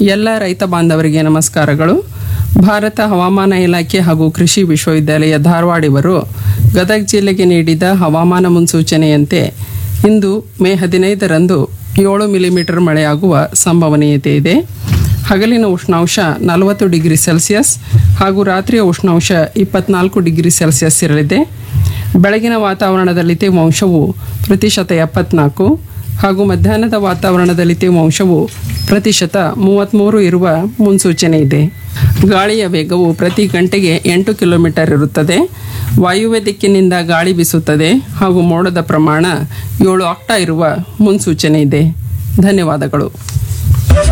ಎಲ್ಲ ರೈತ ಬಾಂಧವರಿಗೆ ನಮಸ್ಕಾರಗಳು ಭಾರತ ಹವಾಮಾನ ಇಲಾಖೆ ಹಾಗೂ ಕೃಷಿ ವಿಶ್ವವಿದ್ಯಾಲಯ ಧಾರವಾಡ ಇವರು ಗದಗ ಜಿಲ್ಲೆಗೆ ನೀಡಿದ ಹವಾಮಾನ ಮುನ್ಸೂಚನೆಯಂತೆ ಇಂದು ಮೇ ಹದಿನೈದರಂದು ಏಳು ಮಿಲಿಮೀಟರ್ ಮಳೆಯಾಗುವ ಸಂಭವನೀಯತೆ ಇದೆ ಹಗಲಿನ ಉಷ್ಣಾಂಶ ನಲವತ್ತು ಡಿಗ್ರಿ ಸೆಲ್ಸಿಯಸ್ ಹಾಗೂ ರಾತ್ರಿಯ ಉಷ್ಣಾಂಶ ಇಪ್ಪತ್ನಾಲ್ಕು ಡಿಗ್ರಿ ಸೆಲ್ಸಿಯಸ್ ಇರಲಿದೆ ಬೆಳಗಿನ ವಾತಾವರಣದಲ್ಲಿ ತೇವಾಂಶವು ಪ್ರತಿಶತ ಎಪ್ಪತ್ನಾಲ್ಕು ಹಾಗೂ ಮಧ್ಯಾಹ್ನದ ವಾತಾವರಣದಲ್ಲಿ ತೇವಾಂಶವು ಪ್ರತಿಶತ ಮೂವತ್ತ್ಮೂರು ಇರುವ ಮುನ್ಸೂಚನೆ ಇದೆ ಗಾಳಿಯ ವೇಗವು ಪ್ರತಿ ಗಂಟೆಗೆ ಎಂಟು ಕಿಲೋಮೀಟರ್ ಇರುತ್ತದೆ ವಾಯುವ್ಯ ದಿಕ್ಕಿನಿಂದ ಗಾಳಿ ಬೀಸುತ್ತದೆ ಹಾಗೂ ಮೋಡದ ಪ್ರಮಾಣ ಏಳು ಆಕ್ಟಾ ಇರುವ ಮುನ್ಸೂಚನೆ ಇದೆ ಧನ್ಯವಾದಗಳು